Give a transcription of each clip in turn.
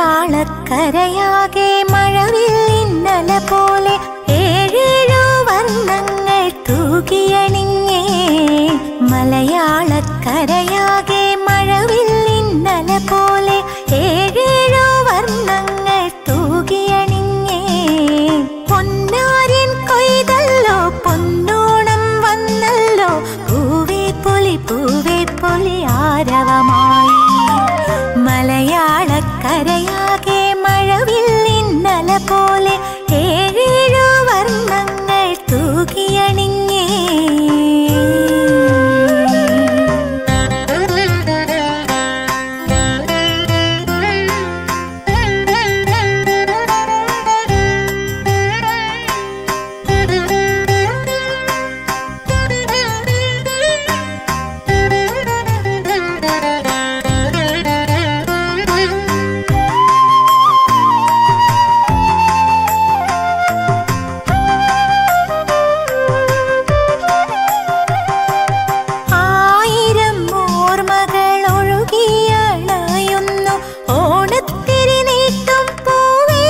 മലയാളക്കരയാകെ മഴവില്ലിന്നല പോലെ ഏഴേഴു വർണ്ണങ്ങൾ തൂകിയണിഞ്ഞേ മലയാളക്കരയാകെ മഴവില്ലിന്നല പോലെ ഏഴേഴു വർണ്ണങ്ങൾ തൂകിയണിഞ്ഞേ പൊന്നാര്യൻ കൊയ്തല്ലോ പൊന്നോണം വന്നല്ലോ പൂവേ പൊലി പൂവേ പൊലി ആരവമായി മലയാളക്കരയാകെ മഴവില്ലിന്നല പോലെ ഏഴേഴു വർണ്ണങ്ങൾ തൂകിയണിഞ്ഞേ ആയിരം ഓർമ്മകൾ ഒഴുകിയണയുന്നു ഓണത്തിരി നീട്ടും പൂവേ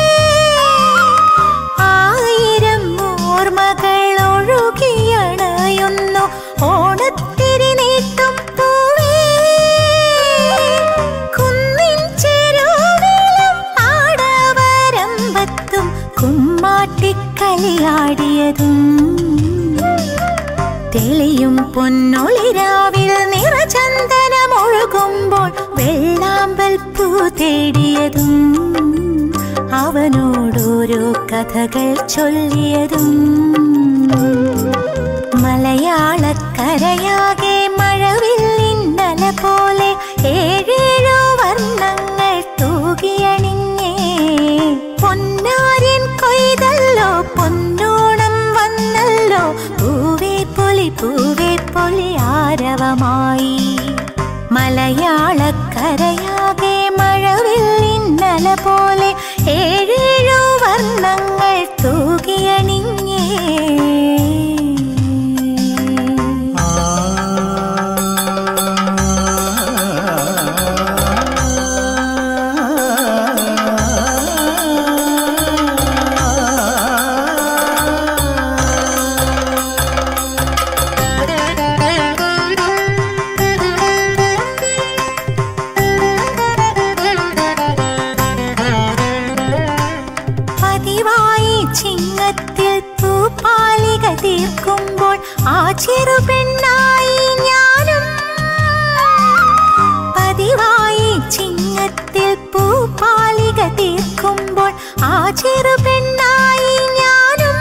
ആയിരം ഓർമ്മകൾ ഒഴുകിയണയുന്നു ഓണത്തിരി നീട്ടും പൂവേ കുന്നിൻ ചെരുവിലും ആടവരമ്പത്തും കുമ്മാട്ടിക്കളിയാടിയതും തെളിയും പൊന്നൊളിരാവിൽ നിറചന്ദനമൊഴുകുമ്പോൾ വെള്ളാമ്പൽ പൂ തേടിയതും അവനോടോരോ കഥകൾ ചൊല്ലിയതും മലയാളക്കരയാകെ മഴവില്ലിന്നല പോലെ ഏഴേഴു വർണ്ണങ്ങൾ തൂകിയണിഞ്ഞേ പൊന്നാര്യൻ കൊയ്തല്ലോ പൊന്നോണം വന്നല്ലോ പൂവേ പൊലി പൂവേ പൊലി ആരവമായി മലയാളക്കരയാകെ മഴവില്ലിന്നല പോലെ ഏഴേഴു വർണ്ണങ്ങൾ തൂകിയണിഞ്ഞേ പതിവായി ചിങ്ങത്തിൽ പൂപ്പാലിക തീർക്കുമ്പോൾ ആ ചെറു പെണ്ണായി ഞാനും പതിവായി ചിങ്ങത്തിൽ പൂപ്പാലിക തീർക്കുമ്പോൾ ആ ചെറു പെണ്ണായി ഞാനും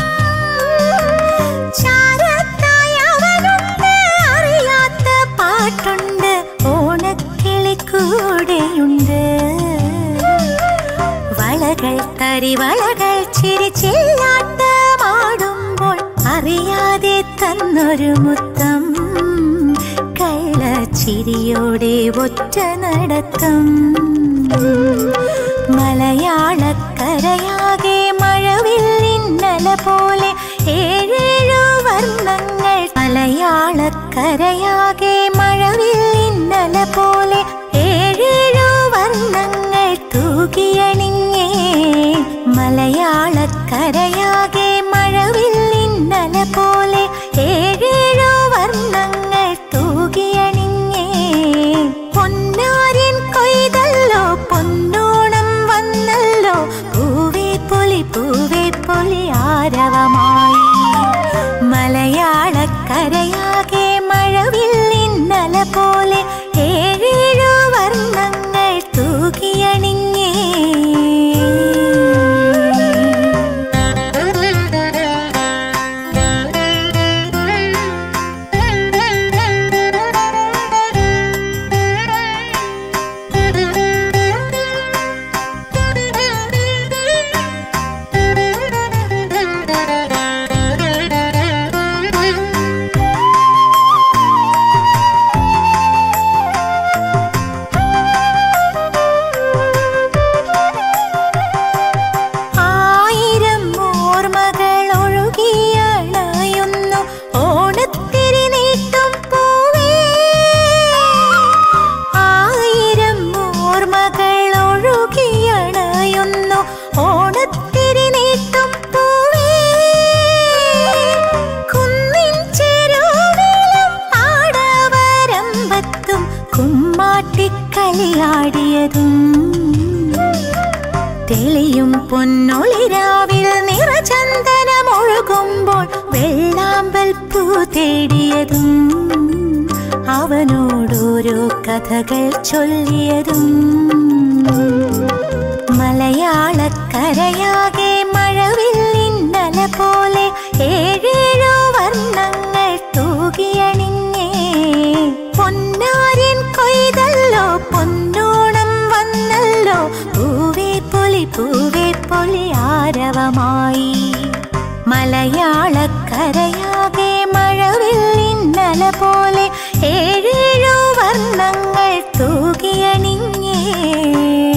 ചാരത്തായി അവനുണ്ട് അറിയാത്ത പാട്ടുണ്ട് ഓണക്കിളി കൂടെയുണ്ട് വളകൾ തരിവളകൾ ചിരിച്ചില്ലാട്ടമാടുമ്പോൾ അറിയാതെ തന്നൊരു മുത്തം കള്ളച്ചിരിയോടെ ഒറ്റ നടത്തം മലയാളക്കരയാകെ മഴവില്ലിന്നല പോലെ ഏഴേഴു വർണ്ണങ്ങൾ മലയാളക്കരയാകെ മഴവില്ലിന്നല പോലെ ഏഴേഴു വർണ്ണങ്ങൾ തൂകിയണിഞ്ഞേ മലയാളക്കരയാകെ മഴവില്ലിന്നല പോലെ ഏഴേഴു വർണ്ണങ്ങൾ തൂകിയണിഞ്ഞേ പൊന്നാര്യൻ കൊയ്തല്ലോ പൊന്നോണം വന്നല്ലോ പൂവേ പൊലി പൂവേ പൊലി ആരവമായി മലയാളക്കരയാകെ മഴവില്ലിന്നല പോലെ ഏഴേഴു വർണ്ണങ്ങൾ തൂകിയണിഞ്ഞേ തെളിയും പൊന്നൊളിരാവിൽ നിറചന്ദനമൊഴുകുമ്പോൾ വെള്ളാമ്പൽ പൂ തേടിയതും അവനോടോരോ കഥകൾ ചൊല്ലിയതും മലയാളക്കരയാകെ മഴവില്ലിന്നല പോലെ ഏഴേഴോ വർണ്ണങ്ങൾ തൂകിയണിഞ്ഞേ പൊന്നാര്യൻ കൊയ്തല്ലോ പൊന്നോണം വന്നല്ലോ പൂവേ പൊലി പൂവേ പൊലി ആരവമായി മലയാളക്കരയാകെ മഴവില്ലിന്നല പോലെ ഏഴേഴോ വർണ്ണങ്ങൾ തൂകിയണിഞ്ഞേ